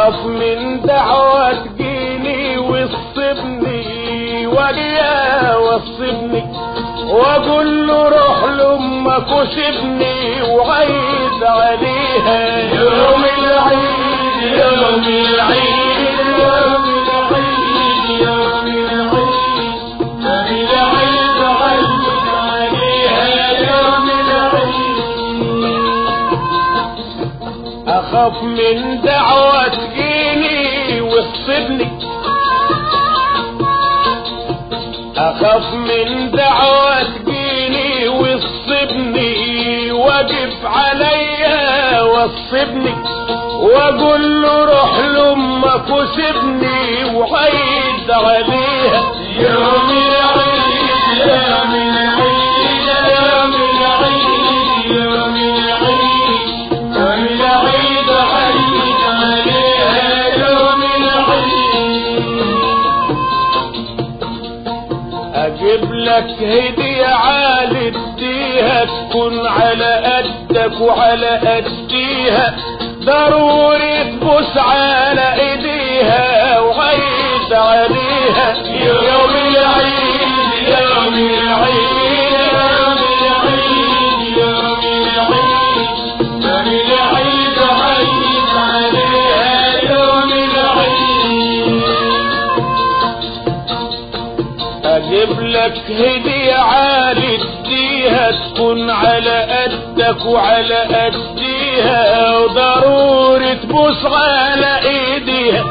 اخاف من دعوة تجيني وتصبني وجيا وصبني واقول له روح لامك وسيبني وعيد عليها يوم العيد يوم العيد يوم العيد يوم العيد يوم العيد عيد عليها يوم العيد اخاف من دعوة تجيني وتصبني اخاف من دعوة تجيني وتصبني واجب عليا وصبني واقول له روح لامك وسيبني وعيد عليها يوم العيد يوم العيد يوم العيد يوم العيد يوم العيد عيد عليها يوم العيد اجيب لك هدية عالي اديها تكون على قدك وعلى قديها ضروري تبوس على ايديها وعيد عليها يوم العيد يوم العيد يوم العيد يوم العيد يوم العيد عيد عليها يوم العيد اجيب لك هدية عالي اديها تكون على قدك وعلى قديها وضروري تبوس على ايديها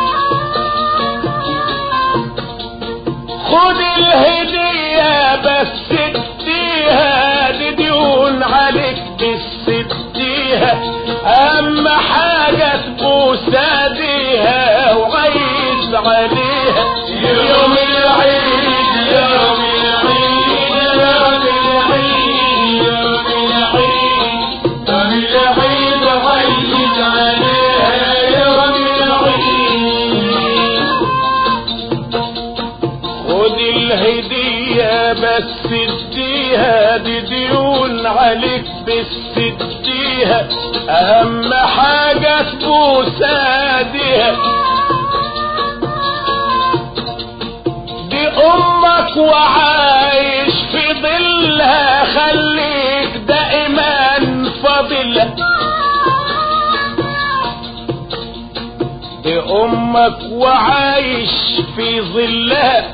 خد الهدية بس اديها دي ديون عليك بس اديها اهم حاجة تبوس ايديها وعيد عليها يوم العيد يوم العيد يوم العيد يوم العيد يوم العيد عيد عليها يوم العيد خد الهدية بس اديها دي ديون عليك بس اديها اهم حاجة تبوس ايديها دي امك وعايش في ظلها خليك دائما فاضلها دي امك وعايش في ظلها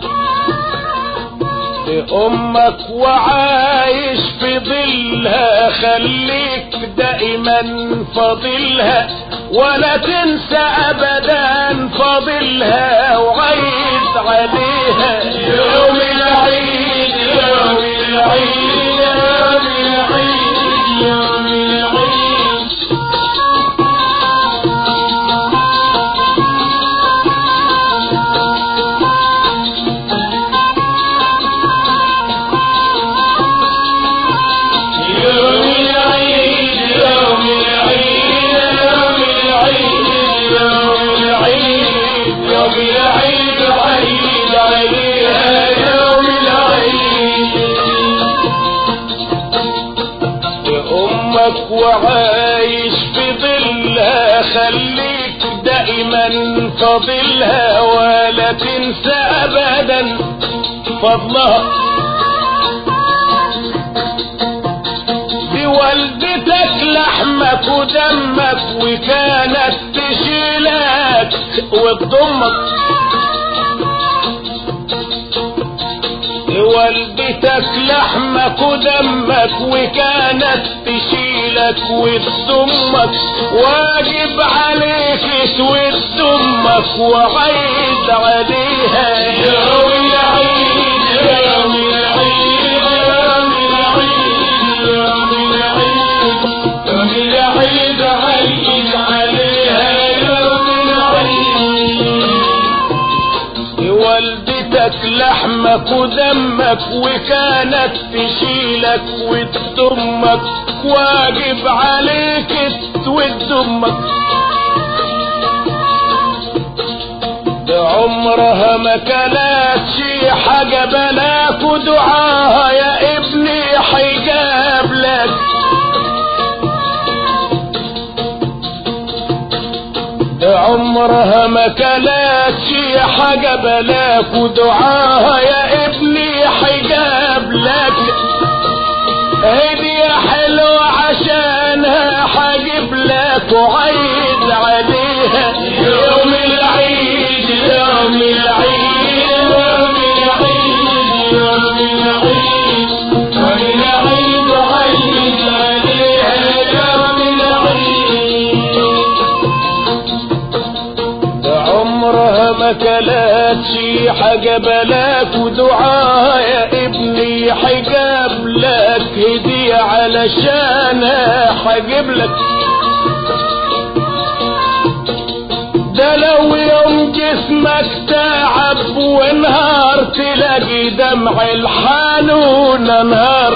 دي امك وعايش في ظلها خليك دائما فاضلها ولا تنسى ابدا فاضلها وعيد عليها يوم العيد يوم العيد يوم العيد يوم العيد يوم العيد يوم العيد يوم العيد يوم العيد يوم العيد عيد عليها يوم العيد دي امك وعايش في ظلها خليك دائما فاضلها ولا تنسى ابدا فضلها دي والدتك لحمك ودمك وكانت تشيلك وتضمك والدتك لحمك ودمك وكانت تشيلك وتضمك واجب عليك تود امك وعيد عليها يوم العيد يوم العيد يوم العيد يوم العيد يوم العيد عيد عليها يوم العيد والدتك لحمك ودمك وكانت تشيلك وتضمك واجب عليك تود امك ده عمرها ما كانت شي حاجة بلاك ودعاها يا ابني حيجاب لك ده عمرها ما كلت شي حاجة بلاك ودعاها يا ابني حجاب لك هدية حلوة عشانها حاجب لك وعيد عليها يوم العيد يوم العيد يوم العيد يوم العيد يوم العيد وعيد عليها يوم العيد عمرها ما كلت شي حاجة بلاك ودعاها يا ابني حجاب لك هدية علشانها حجب لك ده لو يوم جسمك تعب ونهار تلاقي دمع الحنون نهار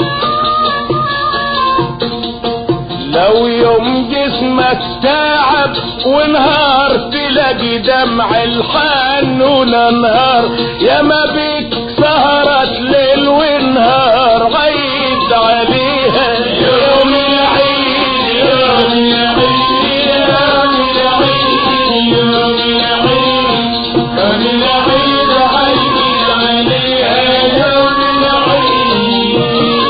لو يوم جسمك تعب ونهار تلاقي دمع الحنون نهار يا ما بيك سهرت ليل ونهار عيد عليها يوم العيد يوم العيد يوم العيد يوم العيد يوم العيد عيد عليها يوم العيد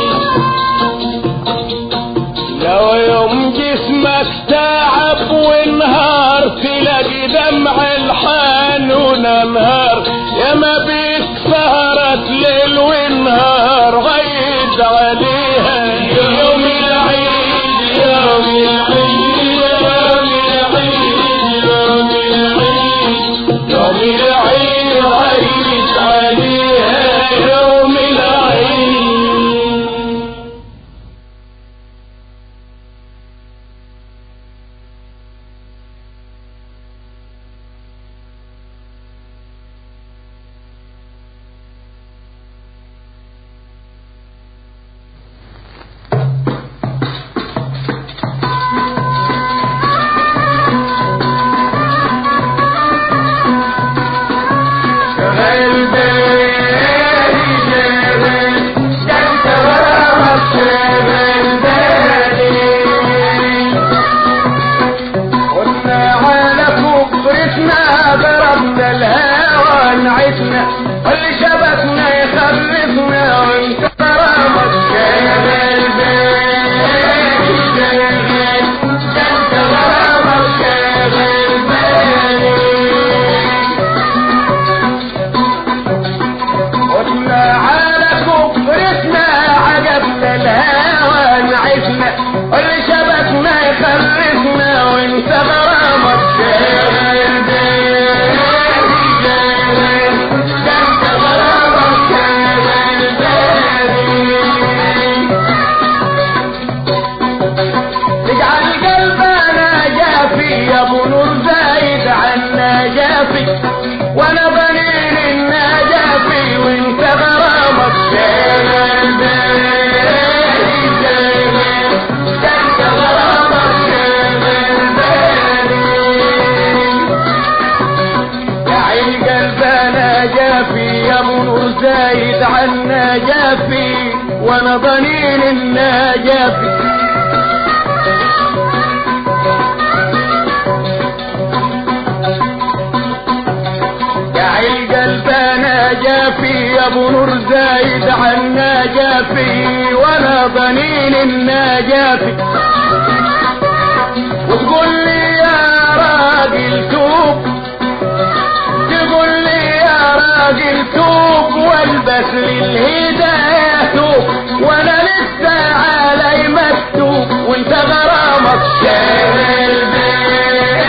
لو يوم جسمك تعب ونهار تلاقي دمع الحنون نهار يا ما بيك سهرت ليل ونهار غيد عليها يوم العيد يوم العيد يوم العيد يوم العيد يوم العيد غيد عليها يوم العيد قلنا على كبرتنا ضربنا الهوى نعسنا اللي شبكنا يخرفنا وانت كرامك جبل قلنا على كبرتنا عجبنا الهوى نعسنا اللي شبكنا يخرفنا وانت غرامك اجعل قلبنا جافي يا ابو نور زايد عنا جافي وانا بنين النجافي وانت غرامك شاغل بالي انت غرامك شاغل بالي يا عين قلبنا جافي يا ابو نور زايد عنا جافي وانا ضنين النجافي يا عين قلبنا جافي يا ابو نور زايد عنا جافي وانا ضنين النجافي وتقول لي يا راجل توب تقول لي يا راجل توب والبس للهداية توب وانا لسه علي مكتوب وانت غرامك شاغل بالي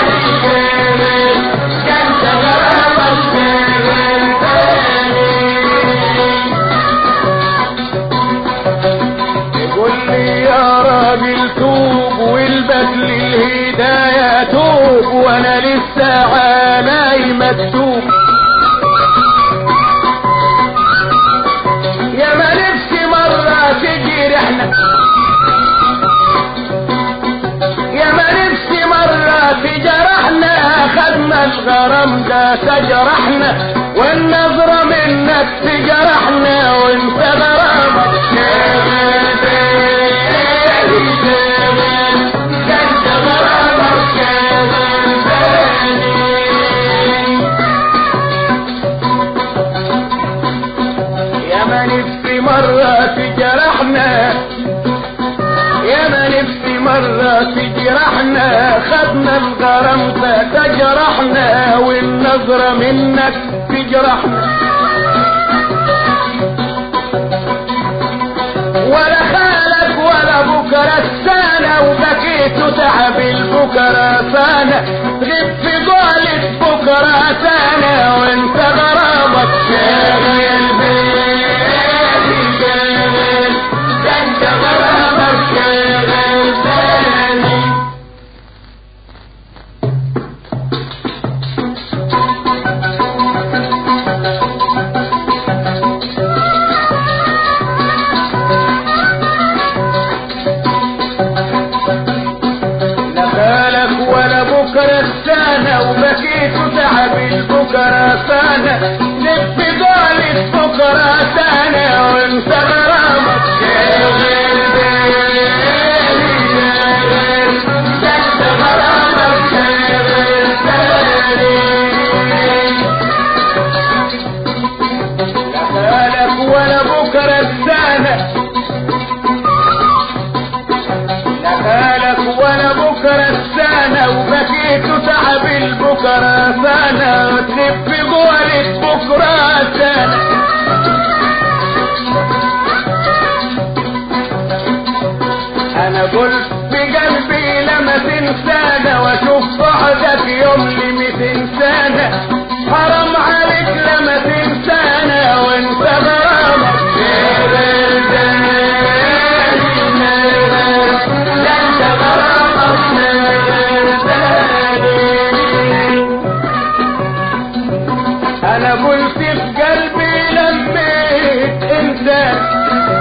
انت غرامك شاغل بالي يقول لي يا راجل توب والبس للهداية توب وانا لسه علي مكتوب يا ما نفسي مرة تجي رحلة يا ما نفسي مرة تجرحنا خدنا الغرام ده تجرحنا والنظرة منك تجرحنا وانت غرامك شاغل بالي شاغل انت غرامك شاغل بالي أخذنا الغرام فتجرحنا والنظرة منك تجرحنا ولا خالك ولا بكرة السنة وبكيت تعب البكرة سنة غبت قالت بكرة سنة وانت غرامك شاغل بالي شاغل ده انت غرامك شاغل بالي لا بالك ولا بكرة السنة وبكيت تعب البكرة سنة لف ضالت بكرة سنة وانت غرامك شاغل بالي شاغل ده انت غرامك شاغل بالي لا بالك ولا بكرة السنة لا بالك ولا بكرة السنة وبكيت تعب البكرة سنة وتلف قولك بكرة سنة أنا قلت بقلبي لما تنسانا وأشوف بعدك يوم لميتين سنة حرام عليك لما تنسانا وانت غرامك شاغل بالي ده انت غرامك شاغل بالي انا قلت في قلبي لميت انسان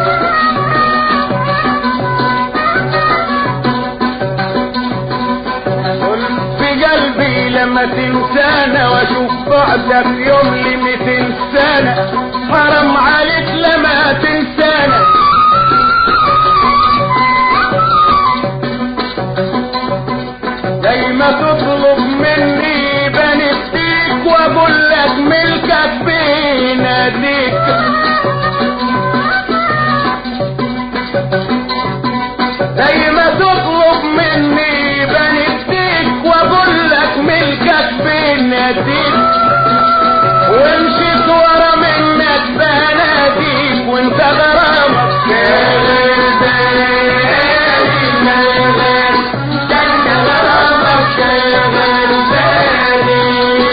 قلت في قلبي لما تنسانا واشوف بعدك يوم لميتين سنة حرام عليك لما تنسانا دايما تطلب مني بنفسيك واقول لك ملكك بيناديك دايما تطلب مني بنفسيك واقول لك ملكك بيناديك ومشيت ورا منك بناديك وانت غرامك شاغل بالي شاغل ده انت غرامك شاغل بالي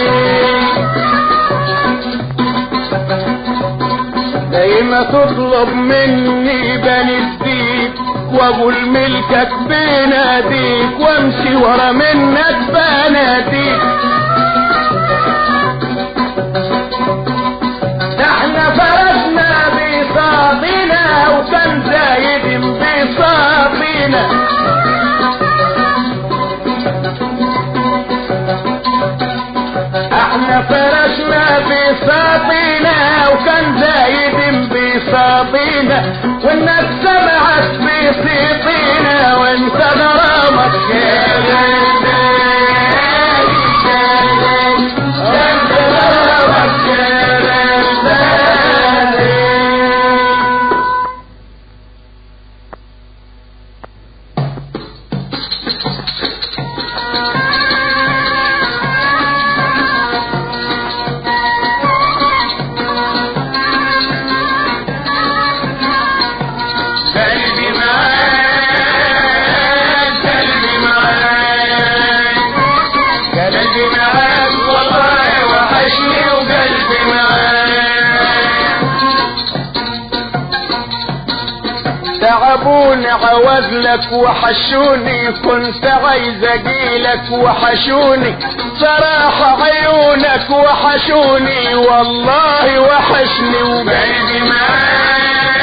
دايما تطلب مني بنديك واقول ملكك بناديك وامشي ورا منك بناديك ده احنا فرشنا بساطنا وكان زايد بساطنا احنا فرشنا بساطنا وكان زايد بساطنا والناس سمعت بسيطنا وانت غرامك شاغل بالي شاغل وانت غرامك شاغل بالي قلبي معاك قلبي معاك قلبي معاك والله وحشني وقلبي معاك تعبوني عوزلك وحشوني كنت عايز اجيلك وحشوني صراحة عيونك وحشوني والله وحشني وقلبي معاك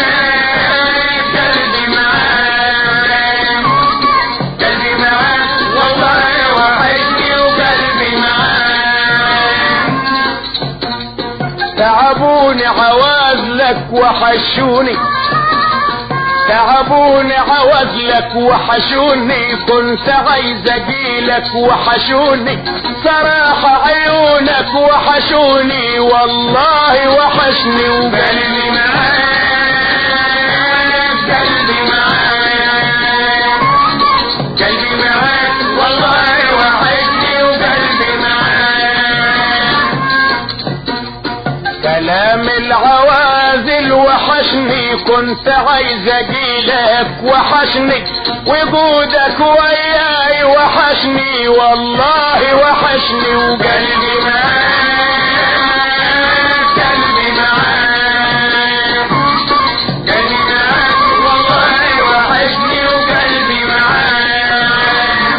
قلبي معاك قلبي معاك والله وحشني وقلبي معاك تعبوني عوازلك وحشوني تعبوني عوزلك وحشوني كنت عايز اجيلك وحشوني صراحة عيونك وحشوني والله وحشني وقلبي معاك قلبي معاك قلبي معاك والله كلام العوازل وحشني كنت عايز اجيلك وحشني وجودك وياي وحشني والله وحشني وقلبي معاك قلبي معاك قلبي معاك والله وحشني وقلبي معاك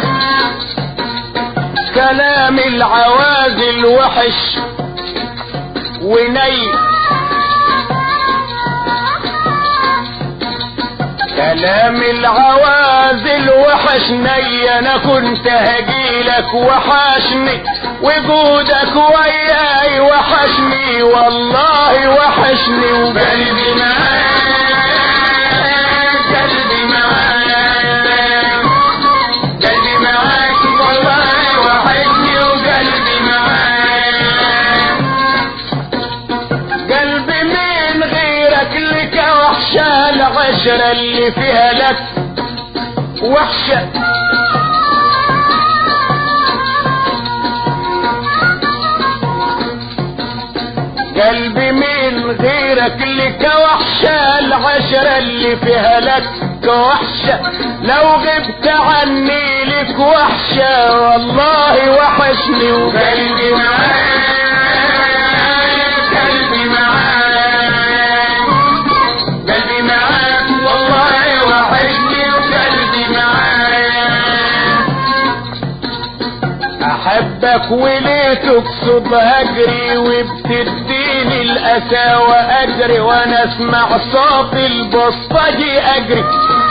كلام العوازل وحش وني كلام العوازل وحشني انا كنت هجيلك وحشني وجودك وياي وحشني والله وحشني وقلبي معاك قلبي معاك قلبي معاك والله وحشني وقلبي معاك قلبي من غيرك لك وحشة العشرة اللي فيها لك وحشة قلبي من غيرك لك وحشة العشرة اللي فيها لك وحشة لو غبت عني لك وحشة والله وحشني وقلبي معاك قلبي معاك قلبي معاك والله وحشني وقلبي معاك احبك وليه تقصد هجري وبتديني الاسى واجري وانا اسمع صوت البسطجي اجري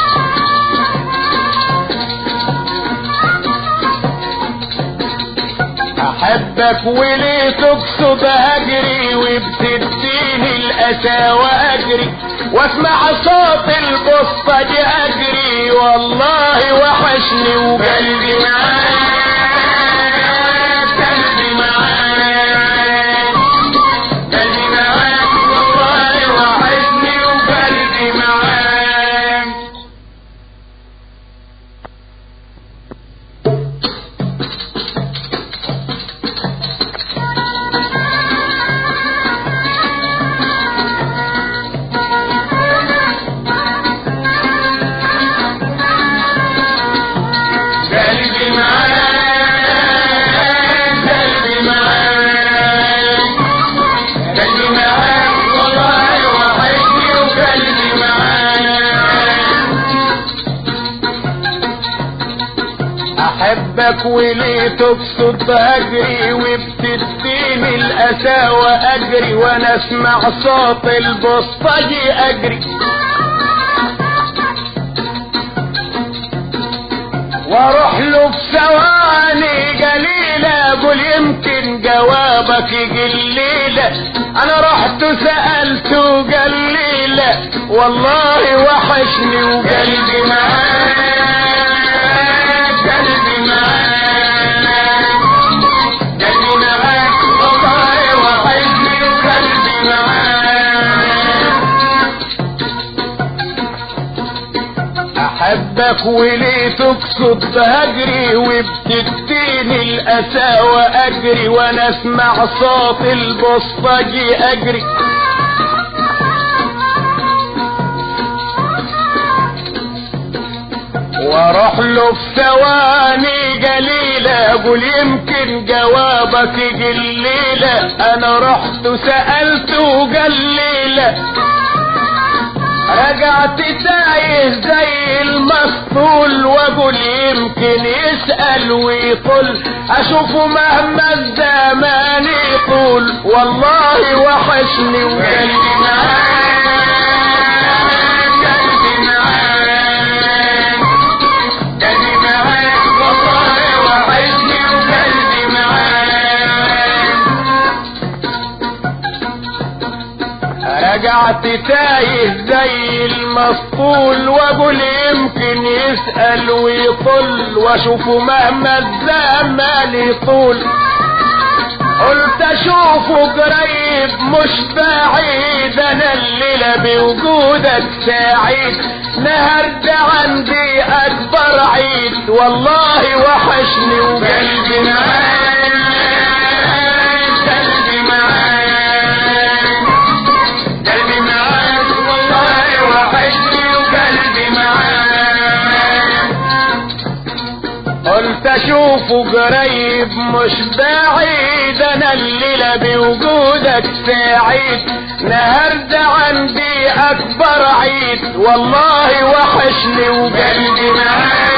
احبك وليه تقصد هجري وبتديني الاسى واجري واسمع صوت البسطجي اجري والله وحشني وقلبي معاك قلبي معاك قلبي معاك والله وحشني وقلبي معاك قلبي معاك قلبي معاك قلبي معاك والله وحشني وقلبي معاك احبك وليه تقصد اجري وبتديني الاسى واجري وانا اسمع صوت البسطجي اجري واروح له في ثواني قليلة اقول يمكن جوابك قليلة انا رحت سألته قليلة والله وحشني وقلبي معاك قلبي معاك قلبي معاك والله وحشني وقلبي معاك احبك وليه تقصد هجري وبتديني الاسى واجري وانا اسمع صوت البسطجي اجري واروح له في ثواني قليلة اقول يمكن جوابك قليلة انا رحت سألته قليلة رجعت تايه زي المسطول واقول يمكن يسأل ويقول اشوفه مهما الزمان يطول والله وحشني وقلبي معاك قلبي معاك قلبي معاك والله وحشني وقلبي معاك رجعت تايه زي المسطول واقول يمكن يسأل ويطل واشوفه مهما الزمان يطول قلت اشوفه قريب مش بعيد انا الليلة بوجودك سعيد نهر ده عندي اكبر عيد والله وحشني وقلبي معاك قلبي معاك اشوفه قريب مش بعيد انا الليلة بوجودك سعيد نهارده عندي اكبر عيد والله وحشني وقلبي معاك